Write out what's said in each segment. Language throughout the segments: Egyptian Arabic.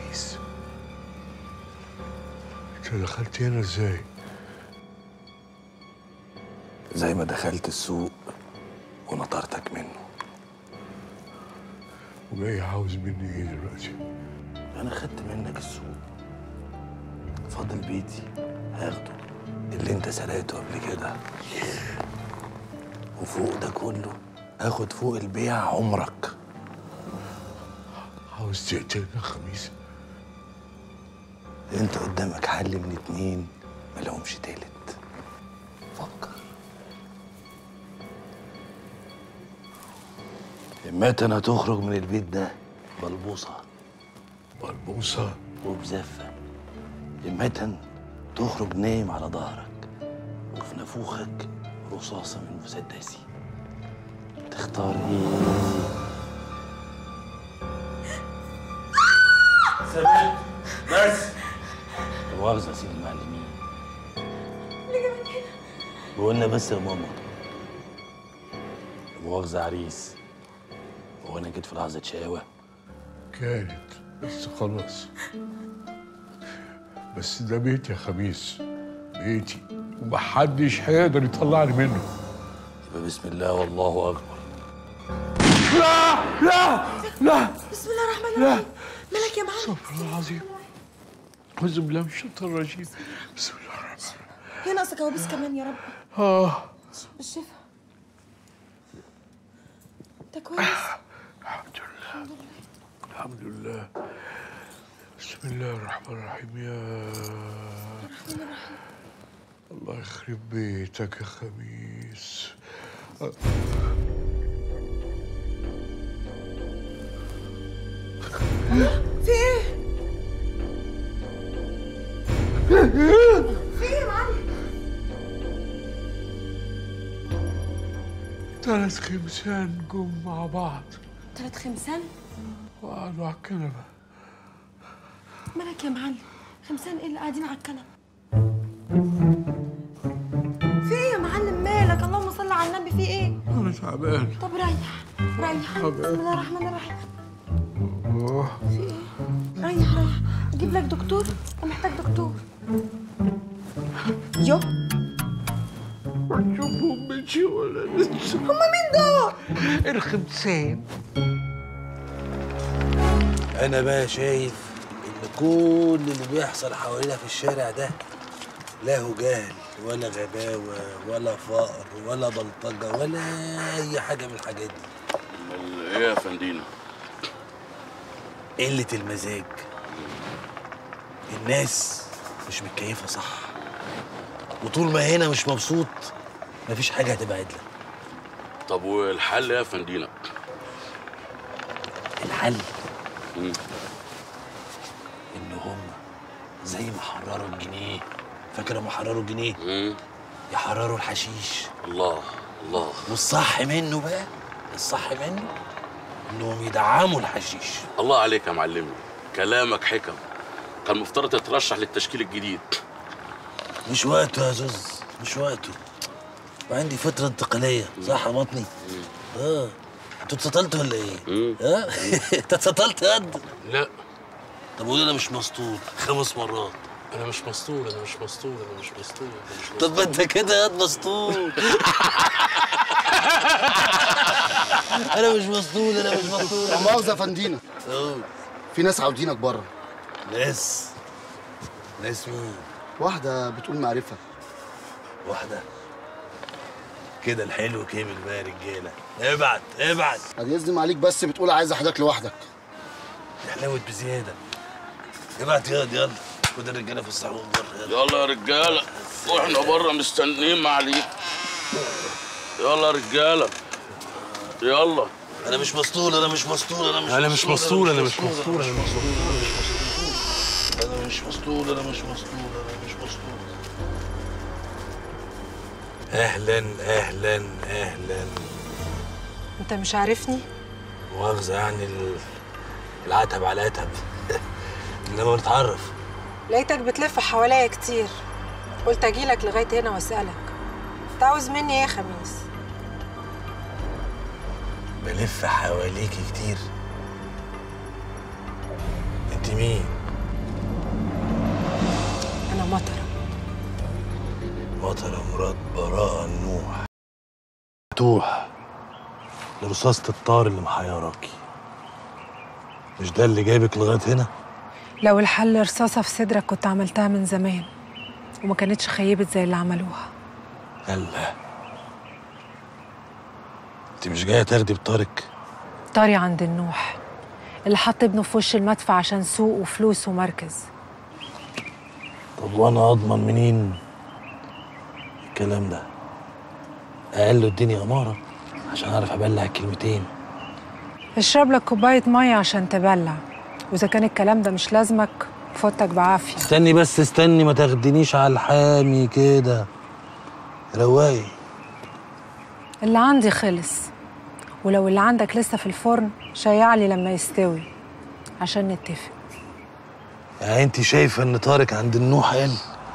خميس انت دخلت هنا ازاي؟ زي ما دخلت السوق ونطرتك منه وجاي عاوز مني ايه دلوقتي؟ انا خدت منك السوق فاضل بيتي هاخده اللي انت سرقته قبل كده وفوق ده كله هاخد فوق البيع عمرك عاوز تقتلنا يا خميس؟ انت قدامك حل من اتنين ملهمش تالت فكر اما انا هتخرج من البيت ده بلبوصه بلبوصه وبزفه اما تخرج نايم على ظهرك وفي نافوخك رصاصه من مسدسي تختار ايه ثبت بس لا مؤاخذة يا سيدي المعلمين بقولنا بس يا ماما لا مؤاخذة عريس هو انا جيت في لحظة شقاوة كانت بس خلاص بس ده بيتي يا خميس بيتي ومحدش هيقدر يطلعني منه يبقى بسم الله والله اكبر لا لا لا بسم الله الرحمن لا الرحيم مالك يا معلم استغفر الله العظيم أعوذ بالله من الشيطان الرجيم بسم الله الرحمن الرحيم هي ناقصة كوابيس كمان يا رب آه بالشفا انت كويس الحمد لله الحمد لله بسم الله الرحمن الرحيم يا الله يخرب بيتك يا خميس في ايه؟ في ايه يا معلم؟ ثلاث خمسان جم مع بعض تلات خمسان؟ وقعدوا على الكنبة مالك يا معلم؟ خمسان ايه اللي قاعدين على الكنبة؟ في ايه يا معلم مالك؟ اللهم صل على النبي في ايه؟ أنا تعبان طب ريح ريح طب. بسم الله الرحمن الرحيم أوه. في ايه؟ ريح ريح اجيب لك دكتور؟ انا محتاج دكتور يو شوفوا بنتي ولا لسه هما مين دول؟ الخمسان انا بقى شايف ان كل اللي بيحصل حوالينا في الشارع ده لا هو جهل ولا غباوة ولا فقر ولا بلطجة ولا أي حاجة من الحاجات دي امال ايه يا فندينا قلة المزاج الناس مش متكيفة صح وطول ما هنا مش مبسوط مفيش حاجة هتبقى عدلة طب والحل ايه يا فندينا الحل مم. إن هم زي ما حرروا الجنيه فاكر لما حرروا الجنيه مم. يحرروا الحشيش الله الله والصح منه بقى الصح منه انهم يدعموا الحشيش الله عليك يا معلمي كلامك حكم كان مفترض تترشح للتشكيل الجديد مش وقته يا زوز مش وقته وعندي فترة انتقالية صح يا مطني؟ اه انتوا اتسطلتوا ولا ايه؟ مم. ها؟ انت اتسطلت قد؟ لا طب قول انا مش مسطول خمس مرات انا مش مسطول انا مش مسطول انا مش مسطول انا مش طب ما انت كده قد مسطول انا مش مسطول انا مش مسطول لا مؤاخذة يا فندينا اه في ناس عاوزينك بره ناس ناس مين؟ واحدة بتقول معرفة واحدة كده الحلو كمل بقى يا رجالة ابعت ابعت قد يزنم عليك بس بتقول عايز حضرتك لوحدك دي حلاوة بزيادة ابعت ياض يلا خد الرجالة في الصالون بره يلا يلا يا رجاله واحنا بره مستنيين معاليك يلا يا رجاله يلا انا مش مسطول انا مش مسطول انا مش أنا مش مسطول، أنا مش مسطول، انا مش مسطول انا مش مسطول انا مش مسطول انا مش مسطول اهلا اهلا اهلا انت مش عارفني مؤاخذة يعني ال- العتب على عتب انما نتعرف لقيتك بتلف حواليا كتير قلت اجيلك لغايه هنا واسالك انت عاوز مني ايه يا خميس بلف حواليكي كتير انت مين العطرة مراد براءة النوح توح لرصاصة الطار اللي محيراكي مش ده اللي جايبك لغاية هنا؟ لو الحل رصاصة في صدرك كنت عملتها من زمان وما كانتش خيبت زي اللي عملوها الله انت مش جاية تاخدي بطارك؟ طاري عند النوح اللي حط ابنه في وش المدفع عشان سوق وفلوس ومركز طب وانا اضمن منين الكلام ده؟ اقل الدنيا امارة عشان اعرف ابلع الكلمتين اشرب لك كوباية مية عشان تبلع وإذا كان الكلام ده مش لازمك فوتك بعافية استني بس استني ما تاخدنيش على الحامي كده رواقي اللي عندي خلص ولو اللي عندك لسه في الفرن شيعلي لما يستوي عشان نتفق يعني انت شايفه ان طارق عند النوح قال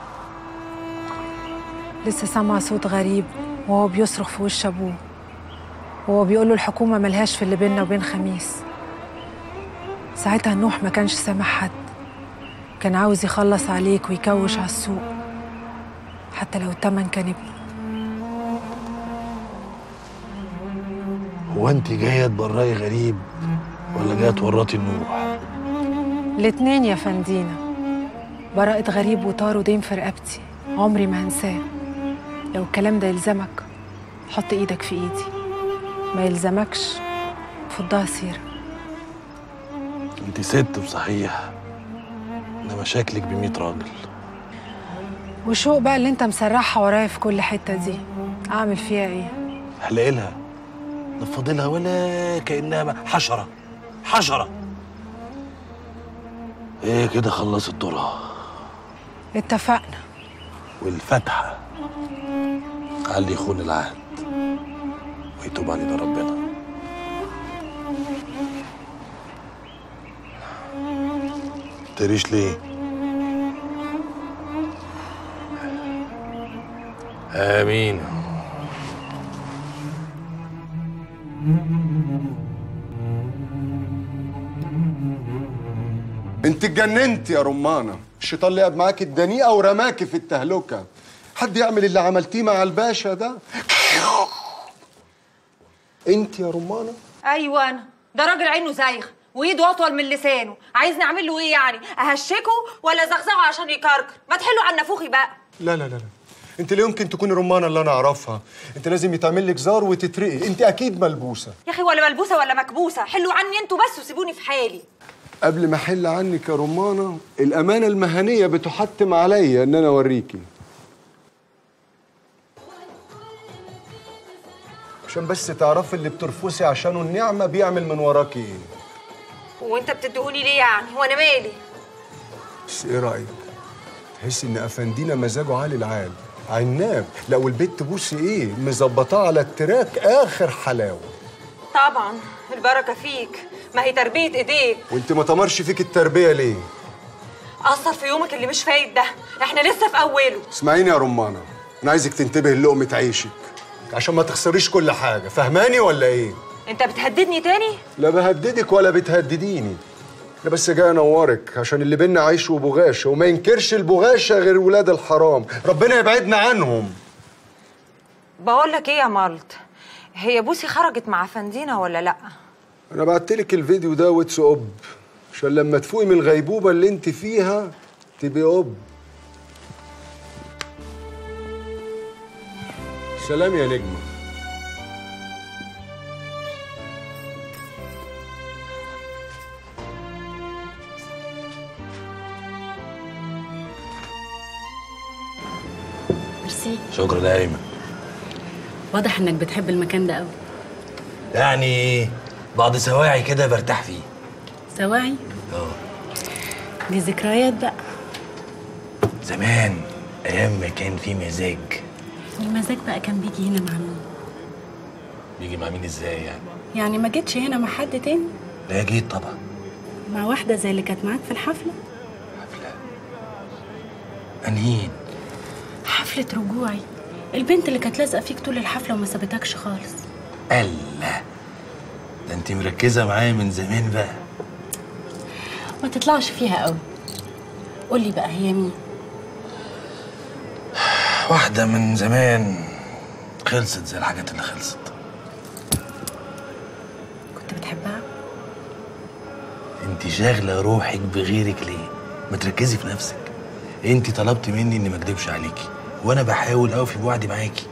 لسه سامع صوت غريب وهو بيصرخ في وش ابوه وهو بيقول له الحكومه ملهاش في اللي بيننا وبين خميس ساعتها نوح ما كانش سامع حد كان عاوز يخلص عليك ويكوش على السوق حتى لو التمن كان ابنه هو انت جايه تبرئي غريب ولا جايه تورطي النوح الاتنين يا فندينا براءة غريب وطار ودين في رقبتي عمري ما هنساه لو الكلام ده يلزمك حط ايدك في ايدي ما يلزمكش فضها سيرة انت ست بصحيح انما شكلك بميت راجل وشوق بقى اللي انت مسرحها ورايا في كل حتة دي اعمل فيها ايه احلق لها نفضلها ولا كانها ما- حشره حشره ايه كده خلصت دورها اتفقنا والفتحه علي يخون العهد ويتوب علينا ربنا تريش ليه امين انت اتجننت يا رمانة الشيطان لعب معاك الدنيئة ورماكي في التهلكة حد يعمل اللي عملتيه مع الباشا ده انت يا رمانة ايوه انا ده راجل عينه زايغ وايده اطول من لسانه عايزني اعمل له ايه يعني اهشكه ولا زغزغه عشان يكركر ما تحلوا عن نافوخي بقى لا لا لا لا انت لا يمكن تكوني رمانة اللي انا اعرفها انت لازم يتعمل لك زار وتترقي انت اكيد ملبوسة يا اخي ولا ملبوسه ولا مكبوسه حلوا عني انتوا بس وسيبوني في حالي قبل ما احل عنك يا رمانة الامانة المهنية بتحتم عليا ان انا اوريكي عشان بس تعرفي اللي بترفسي عشانه النعمة بيعمل من وراكي ايه وانت بتدهوني ليه يعني وانا مالي بس ايه رايك تحس ان افندينا مزاجه عالي العال عناب لا والبت تبوسي ايه مظبطاه على التراك اخر حلاوه طبعا البركه فيك ما هي تربيه ايديك وانت ما تمرش فيك التربيه ليه اثر في يومك اللي مش فايت ده احنا لسه في اوله اسمعيني يا رمانه انا عايزك تنتبه لقمه عيشك عشان ما تخسريش كل حاجه فهماني ولا ايه انت بتهددني تاني لا بهددك ولا بتهدديني انا بس جاي انورك عشان اللي بينا عيش وبغاشه وما ينكرش البغاشه غير ولاد الحرام ربنا يبعدنا عنهم بقول لك ايه يا مالت هي بوسي خرجت مع فندينا ولا لا انا بعتلك الفيديو ده واتس اب عشان لما تفوقي من الغيبوبه اللي انت فيها تبقي اب سلام يا نجمه ميرسي شكرا يا ايمن واضح انك بتحب المكان ده قوي يعني بعض سواعي كده برتاح فيه سواعي اه دي ذكريات بقى زمان ايام ما كان في مزاج المزاج بقى كان بيجي هنا مع مين بيجي مع مين ازاي يعني يعني ما جيتش هنا مع حد تاني لا جيت طبعا مع واحده زي اللي كانت معاك في الحفله انهين حفله رجوعي البنت اللي كانت لازقه فيك طول الحفله وما سابتكش خالص الله ده انت مركزه معايا من زمان بقى ما تطلعش فيها قوي قولي بقى هي مين واحدة من زمان خلصت زي الحاجات اللي خلصت كنت بتحبها انت شاغلة روحك بغيرك ليه؟ ما تركزي في نفسك انت طلبت مني اني ما اكدبش عليكي وانا بحاول اوفي بوعدي معاكي